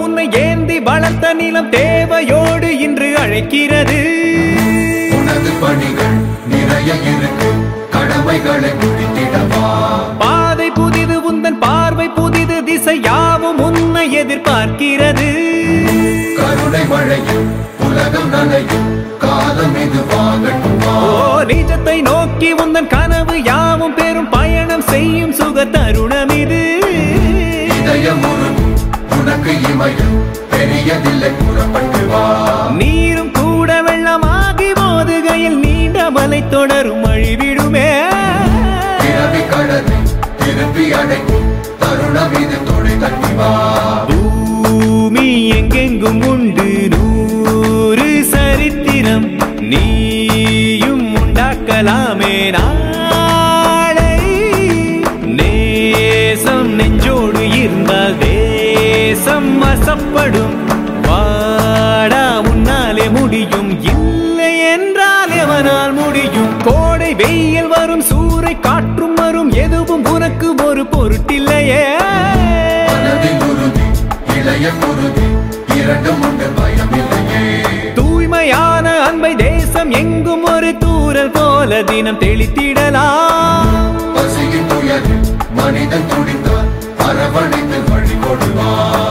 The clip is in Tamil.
உன்னை ஏந்தி வளர்த்த நிலம் தேவையோடு இன்று அழைக்கிறது உனது பணிகள் நிறைய இருக்கு கடமைகளை முடித்திடவா பாதை புதிது உந்தன் பார்வை புதிது திசை யாவும் உன்னை எதிர்பார்க்கிறது கருணை மழையும் உலகம் நனையும் காலம் இது வாங்கட்டுமா ஓ நிஜத்தை நோக்கி உந்தன் கனவு யாவும் பெரும் பயணம் செய்யும் சுக தருணம் இது இதயம் உருகும் உனக்கு இமயம் பெரியதில்லை கூறப்பட்டு வா நீரும் கூட வெள்ளமாகி மோதுகையில் நீண்ட மலை தொடரும் அழிவிடுமே பிறவி கடலை திருப்பி அடைக்கும் தருணம் இது தொலை தட்டி வா பூமி எங்கெங்கும் உண்டு நூறு சரித்திரம் நீயும் உண்டாக்கலாமே நாளை நேசம் நெஞ்சோடு இருந்தால் தேசம் வசப்படும் வாடா உன்னாலே முடியும் இல்லை என்றால் எவனால் முடியும் கோடை வெயில் வரும் சூறை காற்றும் வரும் எதுவும் உனக்கு ஒரு பொருட்டில்லையே மனதில் உறுதி இளைய குருதி இரண்டும் உண்டு பயமில்லையே தூய்மையான அன்பை தேசம் எங்கும் ஒரு தூரல் போல தினம் தெளித்திடலாம் பசியின் துயரில் மனிதன் துடித்தால் அரவணைத்து வழி கொடுவார்